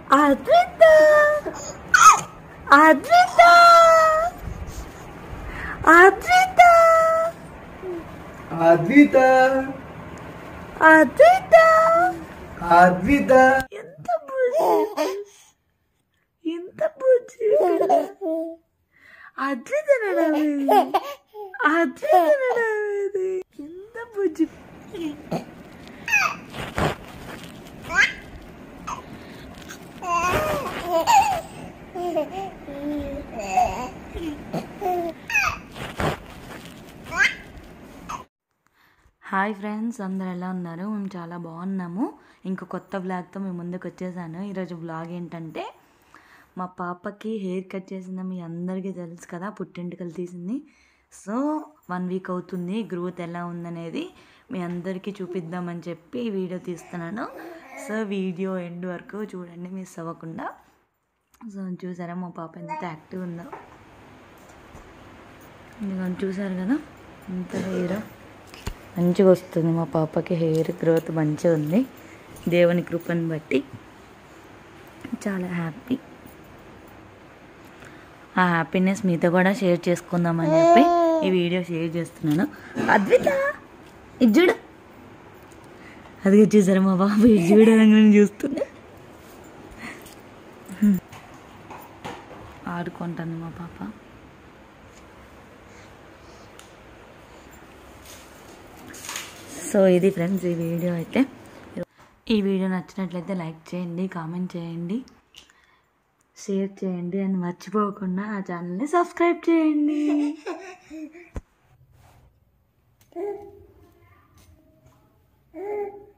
అద్విత అద్విత అద్విత అద్విత అద్విత అద్విత ఎంత బుజ్జి ఎంత బుజ్జి అద్విత నడవేది అద్విత నడవేది ఎంత బుజ్జి హాయ్ ఫ్రెండ్స్ అందరు ఎలా ఉన్నారు మేము చాలా బాగున్నాము ఇంకో కొత్త బ్లాగ్తో మేము ముందుకు వచ్చేసాను ఈరోజు బ్లాగ్ ఏంటంటే మా పాపకి హెయిర్ కట్ చేసింది మీ అందరికీ తెలుసు కదా పుట్టింటికలు తీసింది సో వన్ వీక్ అవుతుంది గ్రోత్ ఎలా ఉందనేది మీ అందరికీ చూపిద్దామని చెప్పి ఈ వీడియో తీస్తున్నాను సో వీడియో ఎండ్ వరకు చూడండి మిస్ అవ్వకుండా సో చూసారా మా పాప ఎంత యాక్టివ్ ఉందో ఇదిగోండి చూసారు కదా ఎంత హెయిర్ మంచిగా వస్తుంది మా పాపకి హెయిర్ గ్రోత్ మంచిగా ఉంది దేవుని కృపను బట్టి చాలా హ్యాపీ ఆ హ్యాపీనెస్ మీతో కూడా షేర్ చేసుకుందామని చెప్పి ఈ వీడియో షేర్ చేస్తున్నాను అద్విత ఇది చూడు అది చూసారా మా బాబు ఇది చూడడానికి చూస్తున్నా ఆడుకుంటాను మా పాప సో ఇది ఫ్రెండ్స్ ఈ వీడియో అయితే ఈ వీడియో నచ్చినట్లయితే లైక్ చేయండి కామెంట్ చేయండి షేర్ చేయండి అని మర్చిపోకుండా ఆ ఛానల్ని సబ్స్క్రైబ్ చేయండి Mm-hmm.